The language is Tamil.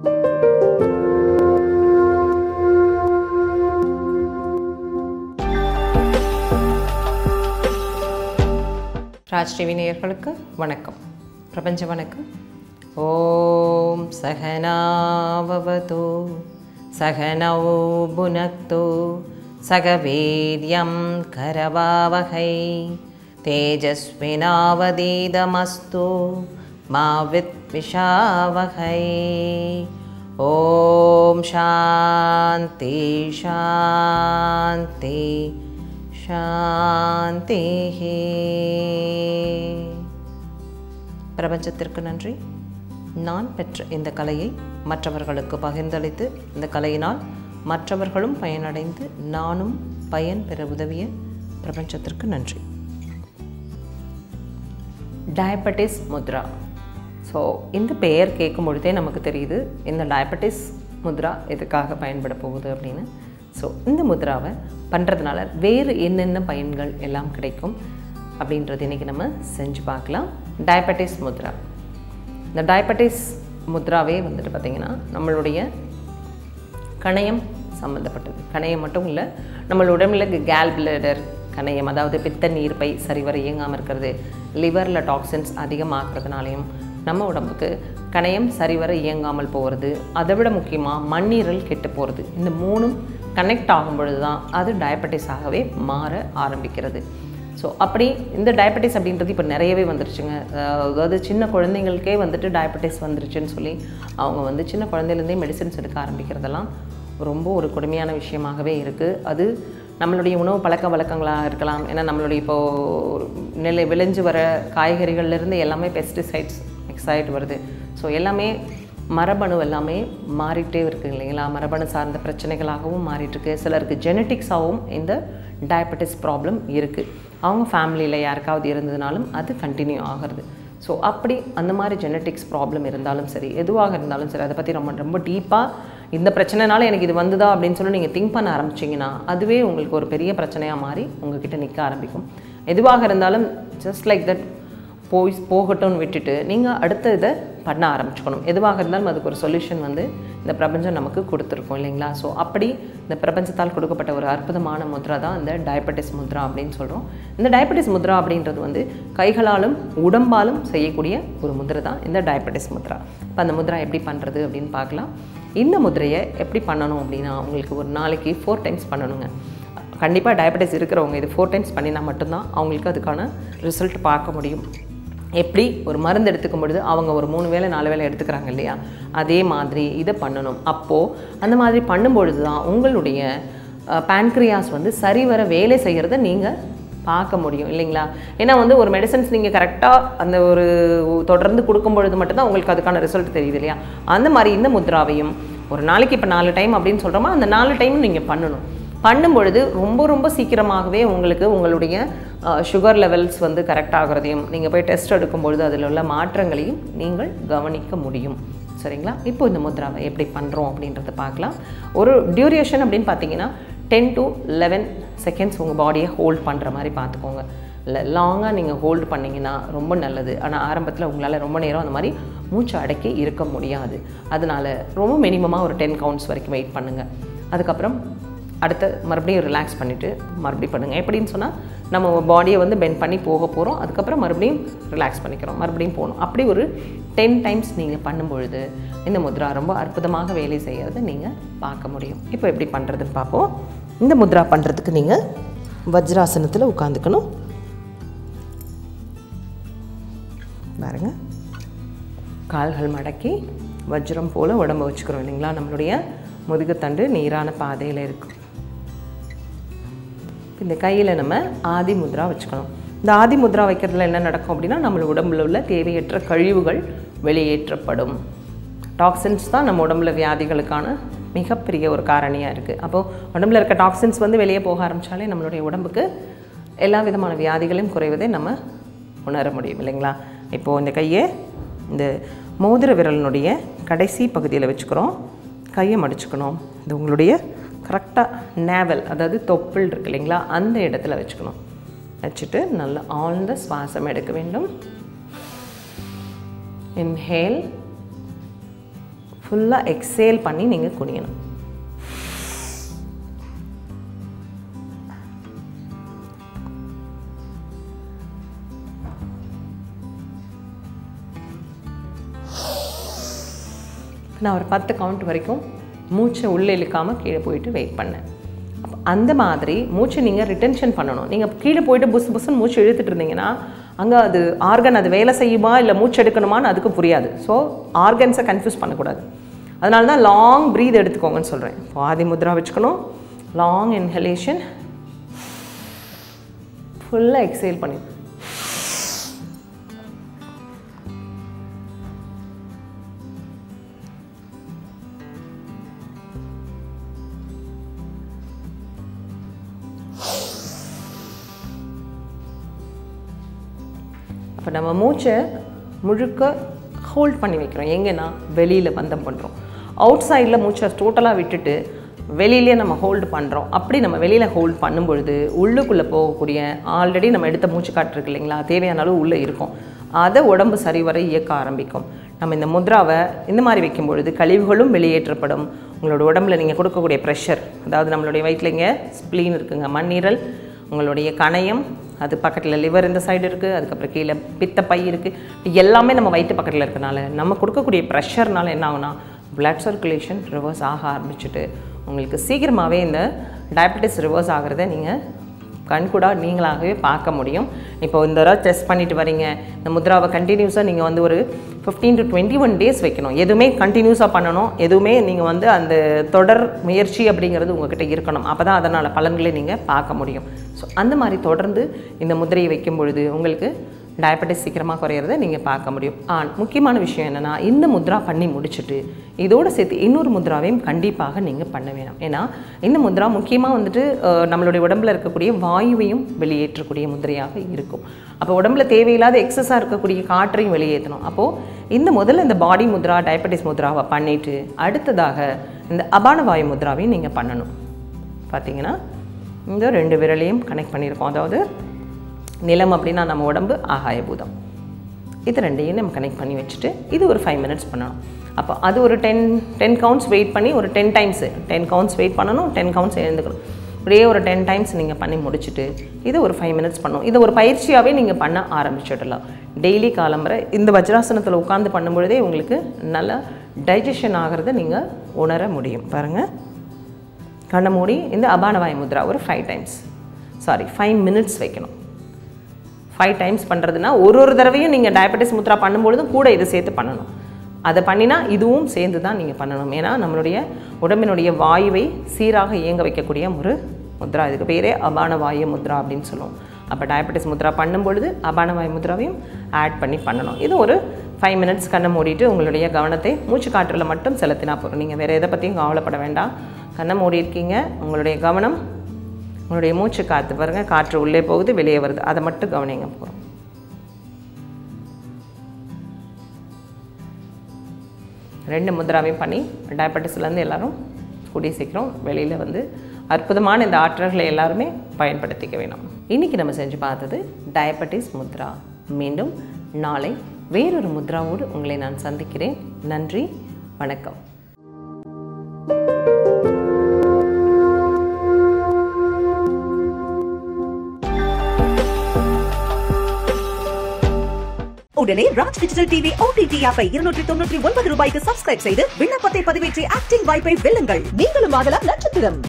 ராஜ் டிவி நேயர்களுக்கு வணக்கம் பிரபஞ்ச வணக்கம் ஓம் சகனாவவது சகனௌ புனக்து சகவீரியம் கரவாவகை தேஜஸ்வினாவதீதமஸ்து மா வித்விஷாவகை ஓம் சாந்தி சாந்தி சாந்திஹி பிரபஞ்சத்திற்கு நன்றி நான் பெற்ற இந்த கலையை மற்றவர்களுக்கு பகிர்ந்தளித்து இந்த கலையினால் மற்றவர்களும் பயனடைந்து நானும் பயன் பெற உதவிய பிரபஞ்சத்திற்கு நன்றி டயபெட்டிஸ் முத்ரா ஸோ இந்த பெயர் கேட்கும் பொழுதே நமக்கு தெரியுது இந்த டயபெட்டிஸ் முத்ரா எதுக்காக பயன்பட போகுது அப்படின்னு ஸோ இந்த முத்ராவை பண்ணுறதுனால வேறு என்னென்ன பயன்கள் எல்லாம் கிடைக்கும் அப்படின்றது இன்றைக்கி நம்ம செஞ்சு பார்க்கலாம் டயபெட்டிஸ் முத்ரா இந்த டயபெட்டிஸ் முத்ராவே வந்துட்டு பார்த்திங்கன்னா நம்மளுடைய கணையம் சம்மந்தப்பட்டது கணையம் மட்டும் இல்லை நம்மளோட உடம்புல கேல் பிளடர் கணையம் அதாவது பித்த நீர்ப்பை சரிவர இயங்காமல் இருக்கிறது லிவரில் டாக்ஸின்ஸ் அதிகமாகிறதுனாலையும் நம்ம உடம்புக்கு கணையம் சரிவர இயங்காமல் போகிறது அதை விட முக்கியமாக மண்ணீரல் கெட்டு போகிறது இந்த மூணும் கனெக்ட் ஆகும் பொழுது தான் அது டயபெட்டிஸாகவே மாற ஆரம்பிக்கிறது ஸோ அப்படி இந்த டயபெட்டிஸ் அப்படின்றது இப்போ நிறையவே வந்துருச்சுங்க அதாவது சின்ன குழந்தைங்களுக்கே வந்துட்டு டயபெட்டிஸ் வந்துருச்சுன்னு சொல்லி அவங்க வந்து சின்ன குழந்தையிலேருந்தே மெடிசின்ஸ் எடுக்க ஆரம்பிக்கிறதெல்லாம் ரொம்ப ஒரு கொடுமையான விஷயமாகவே இருக்குது அது நம்மளுடைய உணவு பழக்க வழக்கங்களாக இருக்கலாம் ஏன்னா நம்மளுடைய இப்போது நெல் விளைஞ்சு வர காய்கறிகள்லேருந்து எல்லாமே பெஸ்டிசைட்ஸ் மிக்ஸ் ஆகிட்டு வருது ஸோ எல்லாமே மரபணு எல்லாமே மாறிட்டே இருக்குது இல்லைங்களா மரபணு சார்ந்த பிரச்சனைகளாகவும் மாறிட்டுருக்கு சிலருக்கு ஜெனட்டிக்ஸாகவும் இந்த டயபெட்டிஸ் ப்ராப்ளம் இருக்குது அவங்க ஃபேமிலியில் யாருக்காவது இருந்ததுனாலும் அது கண்டினியூ ஆகிறது ஸோ அப்படி அந்த மாதிரி ஜெனட்டிக்ஸ் ப்ராப்ளம் இருந்தாலும் சரி எதுவாக இருந்தாலும் சரி அதை பற்றி ரொம்ப ரொம்ப டீப்பாக இந்த பிரச்சனைனால எனக்கு இது வந்துதா அப்படின்னு சொல்லி நீங்கள் திங்க் பண்ண ஆரம்பிச்சிங்கன்னா அதுவே உங்களுக்கு ஒரு பெரிய பிரச்சனையாக மாறி உங்ககிட்ட நிற்க ஆரம்பிக்கும் எதுவாக இருந்தாலும் ஜஸ்ட் லைக் தட் போய் போகட்டும்னு விட்டுட்டு நீங்கள் அடுத்த இதை பண்ண ஆரம்பிச்சுக்கணும் எதுவாக இருந்தாலும் அதுக்கு ஒரு சொல்யூஷன் வந்து இந்த பிரபஞ்சம் நமக்கு கொடுத்துருக்கோம் இல்லைங்களா ஸோ அப்படி இந்த பிரபஞ்சத்தால் கொடுக்கப்பட்ட ஒரு அற்புதமான முத்ரா தான் இந்த டயபெட்டிஸ் முத்ரா அப்படின்னு சொல்கிறோம் இந்த டயபெட்டிஸ் முத்ரா அப்படின்றது வந்து கைகளாலும் உடம்பாலும் செய்யக்கூடிய ஒரு முத்ரை தான் இந்த டயபெட்டிஸ் முத்ரா இப்போ அந்த முத்ரா எப்படி பண்ணுறது அப்படின்னு பார்க்கலாம் இந்த முதிரையை எப்படி பண்ணணும் அப்படின்னா உங்களுக்கு ஒரு நாளைக்கு ஃபோர் டைம்ஸ் பண்ணணுங்க கண்டிப்பாக டயபெட்டிஸ் இருக்கிறவங்க இது ஃபோர் டைம்ஸ் பண்ணினா மட்டும்தான் அவங்களுக்கு அதுக்கான ரிசல்ட் பார்க்க முடியும் எப்படி ஒரு மருந்து எடுத்துக்கும் பொழுது அவங்க ஒரு மூணு வேளை நாலு வேளை எடுத்துக்கிறாங்க இல்லையா அதே மாதிரி இதை பண்ணணும் அப்போது அந்த மாதிரி பண்ணும்பொழுது தான் உங்களுடைய பேன்க்ரியாஸ் வந்து சரிவர வேலை செய்கிறத நீங்கள் பார்க்க முடியும் இல்லைங்களா ஏன்னா வந்து ஒரு மெடிசன்ஸ் நீங்கள் கரெக்டாக அந்த ஒரு தொடர்ந்து கொடுக்கும் பொழுது மட்டும்தான் உங்களுக்கு அதுக்கான ரிசல்ட் தெரியுது இல்லையா அந்த மாதிரி இந்த முத்ராவையும் ஒரு நாளைக்கு இப்போ நாலு டைம் அப்படின்னு சொல்கிறோமா அந்த நாலு டைம் நீங்கள் பண்ணணும் பண்ணும் பொழுது ரொம்ப ரொம்ப சீக்கிரமாகவே உங்களுக்கு உங்களுடைய சுகர் லெவல்ஸ் வந்து கரெக்ட் ஆகிறதையும் நீங்கள் போய் டெஸ்ட் எடுக்கும்பொழுது அதில் உள்ள மாற்றங்களையும் நீங்கள் கவனிக்க முடியும் சரிங்களா இப்போ இந்த முத்ராவை எப்படி பண்ணுறோம் அப்படின்றத பார்க்கலாம் ஒரு டியூரேஷன் அப்படின்னு பார்த்தீங்கன்னா டென் டு லெவன் செகண்ட்ஸ் உங்கள் பாடியை ஹோல்ட் பண்ணுற மாதிரி பார்த்துக்கோங்க இல்லை லாங்காக நீங்கள் ஹோல்டு பண்ணிங்கன்னா ரொம்ப நல்லது ஆனால் ஆரம்பத்தில் உங்களால் ரொம்ப நேரம் அந்த மாதிரி மூச்சு அடக்கி இருக்க முடியாது அதனால் ரொம்ப மினிமமாக ஒரு டென் கவுண்ட்ஸ் வரைக்கும் வெயிட் பண்ணுங்கள் அதுக்கப்புறம் அடுத்து மறுபடியும் ரிலாக்ஸ் பண்ணிவிட்டு மறுபடியும் பண்ணுங்கள் எப்படின்னு சொன்னால் நம்ம பாடியை வந்து பெண்ட் பண்ணி போக போகிறோம் அதுக்கப்புறம் மறுபடியும் ரிலாக்ஸ் பண்ணிக்கிறோம் மறுபடியும் போகணும் அப்படி ஒரு டென் டைம்ஸ் நீங்கள் பண்ணும்பொழுது இந்த முத்ரா ரொம்ப அற்புதமாக வேலை செய்கிறத நீங்கள் பார்க்க முடியும் இப்போ எப்படி பண்ணுறதுன்னு பார்ப்போம் இந்த முத்ரா பண்ணுறதுக்கு நீங்கள் வஜ்ராசனத்தில் உட்காந்துக்கணும் பாருங்க கால்கள் மடக்கி வஜ்ரம் போல் உடம்ப வச்சுக்கிறோம் இல்லைங்களா நம்மளுடைய முதுகுத்தண்டு நீரான பாதையில் இருக்கும் இந்த கையில் நம்ம ஆதி முத்ரா வச்சுக்கணும் இந்த ஆதி முத்ரா வைக்கிறதுல என்ன நடக்கும் அப்படின்னா நம்ம உடம்புல உள்ள தேவையற்ற கழிவுகள் வெளியேற்றப்படும் டாக்ஸின்ஸ் தான் நம்ம உடம்புல வியாதிகளுக்கான மிகப்பெரிய ஒரு காரணியாக இருக்குது அப்போது உடம்புல இருக்க டாக்ஸின்ஸ் வந்து வெளியே போக ஆரம்பித்தாலே நம்மளுடைய உடம்புக்கு எல்லா விதமான வியாதிகளையும் குறைவதை நம்ம உணர முடியும் இல்லைங்களா இப்போது இந்த கையை இந்த மோதிர விரலினுடைய கடைசி பகுதியில் வச்சுக்கிறோம் கையை மடிச்சுக்கணும் இது உங்களுடைய கரெக்டாக நேவல் அதாவது தொப்புள் இருக்கு இல்லைங்களா அந்த இடத்துல வச்சுக்கணும் வச்சுட்டு நல்ல ஆழ்ந்த சுவாசம் எடுக்க வேண்டும் இன்ஹேல் ஃபுல்லாக எக்ஸேல் பண்ணி நீங்கள் குனியணும் நான் ஒரு பத்து கவுண்ட் வரைக்கும் மூச்சை உள்ளே இழுக்காமல் கீழே போயிட்டு வெயிட் பண்ணேன் அப்போ அந்த மாதிரி மூச்சை நீங்கள் ரிட்டென்ஷன் பண்ணணும் நீங்கள் கீழே போயிட்டு புஸ் புஸ்ன்னு மூச்சு இழுத்துட்டு இருந்தீங்கன்னா அங்கே அது ஆர்கன் அது வேலை செய்யுமா இல்லை மூச்சு எடுக்கணுமான்னு அதுக்கு புரியாது ஸோ ஆர்கன்ஸை கன்ஃபியூஸ் பண்ணக்கூடாது அதனால தான் லாங் ப்ரீத் எடுத்துக்கோங்கன்னு சொல்கிறேன் பாதி முத்ரா வச்சுக்கணும் லாங் இன்ஹலேஷன் ஃபுல்லாக எக்ஸேல் பண்ணி அப்போ நம்ம மூச்சை முழுக்க ஹோல்ட் பண்ணி வைக்கிறோம் எங்கன்னா வெளியில் பந்தம் பண்ணுறோம் அவுட் சைடில் மூச்சை டோட்டலாக விட்டுட்டு வெளியிலே நம்ம ஹோல்டு பண்ணுறோம் அப்படி நம்ம வெளியில் ஹோல்ட் பண்ணும்பொழுது உள்ளுக்குள்ளே போகக்கூடிய ஆல்ரெடி நம்ம எடுத்த மூச்சு காற்று இருக்கு இல்லைங்களா தேவையான அளவு உள்ளே இருக்கும் அதை உடம்பு சரிவர இயக்க ஆரம்பிக்கும் நம்ம இந்த முத்ராவை இந்த மாதிரி வைக்கும் பொழுது கழிவுகளும் வெளியேற்றப்படும் உங்களோட உடம்புல நீங்கள் கொடுக்கக்கூடிய ப்ரெஷர் அதாவது நம்மளுடைய வயிற்றில் இங்கே ஸ்ப்ளீன் இருக்குங்க மண்ணீரல் உங்களுடைய கணையம் அது பக்கத்தில் லிவர் இந்த சைடு இருக்குது அதுக்கப்புறம் கீழே பித்தப்பை இருக்குது எல்லாமே நம்ம வயிற்று பக்கத்தில் இருக்கனால நம்ம கொடுக்கக்கூடிய ப்ரெஷர்னால என்ன ஆகுனா blood சர்க்குலேஷன் ரிவர்ஸ் ஆக ஆரம்பிச்சுட்டு உங்களுக்கு சீக்கிரமாகவே இந்த டயபெட்டிஸ் ரிவர்ஸ் ஆகிறத நீங்கள் கண்கூடா நீங்களாகவே பார்க்க முடியும் இப்போ இந்த தடவை டெஸ்ட் பண்ணிட்டு வரீங்க இந்த முத்ராவை கண்டினியூஸாக நீங்கள் வந்து ஒரு fifteen to twenty one days வைக்கணும் எதுவுமே கண்டினியூஸாக பண்ணணும் எதுவுமே நீங்கள் வந்து அந்த தொடர் முயற்சி அப்படிங்கிறது உங்ககிட்ட இருக்கணும் அப்போ தான் அதனால் பலன்களை நீங்கள் பார்க்க முடியும் ஸோ அந்த மாதிரி தொடர்ந்து இந்த முதிரையை வைக்கும் பொழுது உங்களுக்கு டயபெட்டிஸ் சீக்கிரமாக குறையிறத நீங்கள் பார்க்க முடியும் ஆ முக்கியமான விஷயம் என்னென்னா இந்த முத்ரா பண்ணி முடிச்சுட்டு இதோடு சேர்த்து இன்னொரு முத்ராவையும் கண்டிப்பாக நீங்கள் பண்ண வேணும் ஏன்னா இந்த முத்ரா முக்கியமாக வந்துட்டு அஹ், நம்மளுடைய உடம்புல இருக்கக்கூடிய வாயுவையும் வெளியேற்றக்கூடிய முதிரையாக இருக்கும் அப்போ உடம்புல தேவையில்லாத எக்ஸஸாக இருக்கக்கூடிய காற்றையும் வெளியேற்றணும் அப்போது இந்த முதல்ல இந்த பாடி முத்ரா டயபெட்டிஸ் முத்ராவை பண்ணிவிட்டு அடுத்ததாக இந்த அபான வாயு முத்ராவையும் நீங்கள் பண்ணணும் பார்த்தீங்கன்னா இந்த ரெண்டு விரலையும் கனெக்ட் பண்ணியிருக்கோம் அதாவது நிலம் அப்படின்னா நம்ம உடம்பு ஆகாய பூதம் இது ரெண்டையும் நம்ம கனெக்ட் பண்ணி வச்சுட்டு இது ஒரு ஃபைவ் மினிட்ஸ் பண்ணணும் அப்போ அது ஒரு டென் டென் கவுண்ட்ஸ் வெயிட் பண்ணி ஒரு ten times ten counts wait பண்ணணும் டென் கவுண்ட்ஸ் எழுந்துக்கணும் ஒரே ஒரு டென் டைம்ஸ் நீங்கள் பண்ணி முடிச்சுட்டு இது ஒரு ஃபைவ் மினிட்ஸ் பண்ணணும் இதை ஒரு பயிற்சியாகவே நீங்கள் பண்ண ஆரம்பிச்சிடலாம் டெய்லி காலம்பரை இந்த வஜ்ராசனத்தில் உட்காந்து பண்ணும்பொழுதே உங்களுக்கு நல்லா டைஜஷன் ஆகிறத நீங்கள் உணர முடியும் பாருங்கள் கண்ணை மூடி இந்த அபானவாய் முத்ரா ஒரு five times sorry five minutes வைக்கணும் ஃபைவ் டைம்ஸ் பண்ணுறதுனா ஒரு ஒரு தடவையும் நீங்கள் டயபெட்டிஸ் முத்ரா பண்ணும்பொழுதும் கூட இதை சேர்த்து பண்ணணும் அதை பண்ணினா இதுவும் சேர்ந்து தான் நீங்கள் பண்ணணும் ஏன்னா நம்மளுடைய உடம்பினுடைய வாயுவை சீராக இயங்க வைக்கக்கூடிய ஒரு முத்ரா இதுக்கு பேரே அபான வாயு முத்ரா அப்படின்னு சொல்லுவோம் அப்போ டயபெட்டிஸ் முத்ரா பண்ணும்பொழுது அபான வாயு முத்ராவையும் ஆட் பண்ணி பண்ணணும் இது ஒரு ஃபைவ் மினிட்ஸ் கண்ணை மூடிட்டு உங்களுடைய கவனத்தை மூச்சு காற்றில் மட்டும் செலுத்தினா போதும் நீங்கள் வேறு எதை பற்றியும் கவலைப்பட வேண்டாம் கண்ணை மூடி இருக்கீங்க உங்களுடைய கவனம் உங்களுடைய மூச்சு காற்று பாருங்க காற்று உள்ளே போகுது வெளியே வருது அதை மட்டும் கவனிங்க போகிறோம் ரெண்டு முத்ராவையும் பண்ணி டயபெட்டிஸ்லேருந்து எல்லாரும் கூடிய சீக்கிரம் வெளியில் வந்து அற்புதமான இந்த ஆற்றல்களை எல்லாருமே பயன்படுத்திக்க வேணும் இன்றைக்கி நம்ம செஞ்சு பார்த்தது டயபெட்டிஸ் முத்ரா மீண்டும் நாளை வேறொரு முத்ராவோடு உங்களை நான் சந்திக்கிறேன் நன்றி வணக்கம் உடனே ராஜ் டிஜிட்டல் டிவி ஓடிடி ஆப்பை இருநூற்றி தொண்ணூற்றி ஒன்பது ரூபாய்க்கு சப்ஸ்கிரைப் செய்து விண்ணப்பத்தை பதிவேற்றி ஆக்டிங் வாய்ப்பை வெல்லுங்கள் நீங்களும் ஆகலாம் நட்சத்திரம்